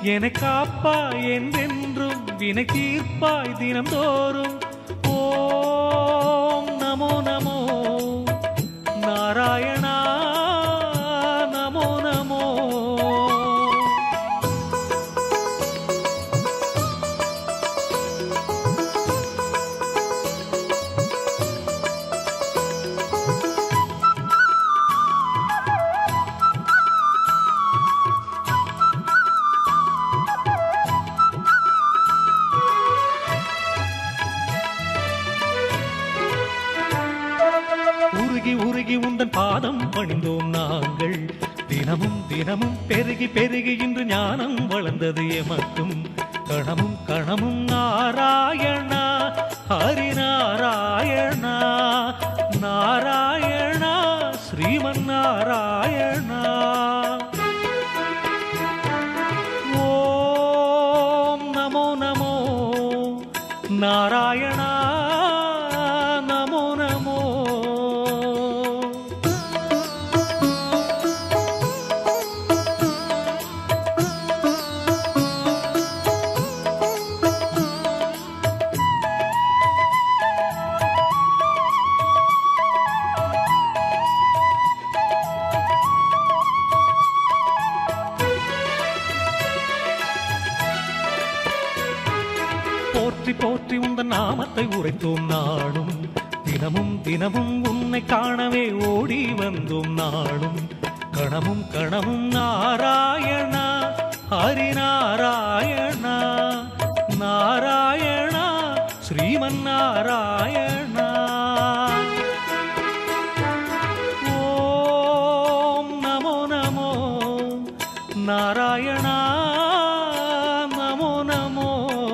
என்னை காப்பாய் என்றென்றும் வினை தீர்ப்பாய் தினம்தோறும் ஓம் நமோ நமோ நாராயணா நமோ நமோ உருகி உருகி உந்தன் பாதம் பணிந்தோம் நாங்கள் தினமும் தினமும் பெருகி பெருகி இன்று ஞானம் வளர்ந்தது எமக்கும் கணமும் கணமும் நாராயணா ஹரிநாராயணா நாராயணா ஸ்ரீமன் நாராயணா ஓம் நமோ நமோ நாராயணா நமோ நமோ போற்றி போற்றி உந்தன் நாமத்தை உரைத்தோம் நாடும் தினமும் தினமும் உன்னை காணவே ஓடி வந்தோம் நாடும் கணமும் கணமும் நாராயணா ஹரிநாராயணா நாராயணா ஸ்ரீமன் நாராயணா ஓம் நமோ நமோ நாராயணா நமோ நமோ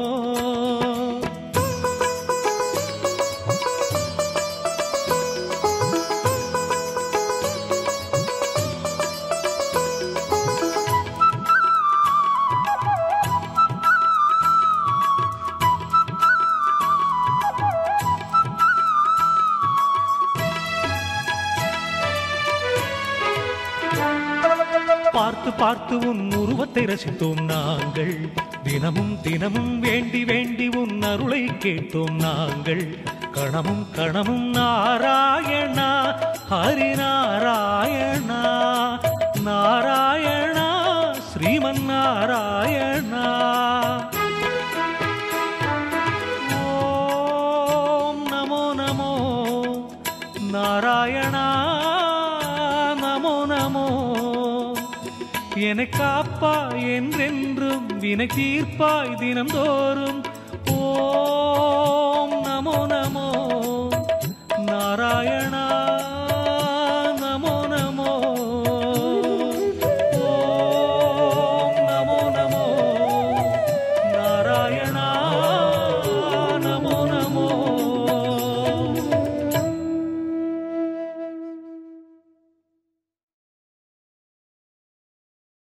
பார்த்து பார்த்து உன் உருவத்தை ரசித்தோம் நாங்கள் தினமும் தினமும் வேண்டி வேண்டி உன் அருளை கேட்டோம் நாங்கள் கணமும் கணமும் நாராயணா ஹரிநாராயணா நாராயணா ஸ்ரீமன் நாராயணா ஓம் நமோ நமோ நாராயணா நமோ நமோ என்னை காப்பாய் என்றென்றும் வினை தீர்ப்பாய் தினம்தோறும்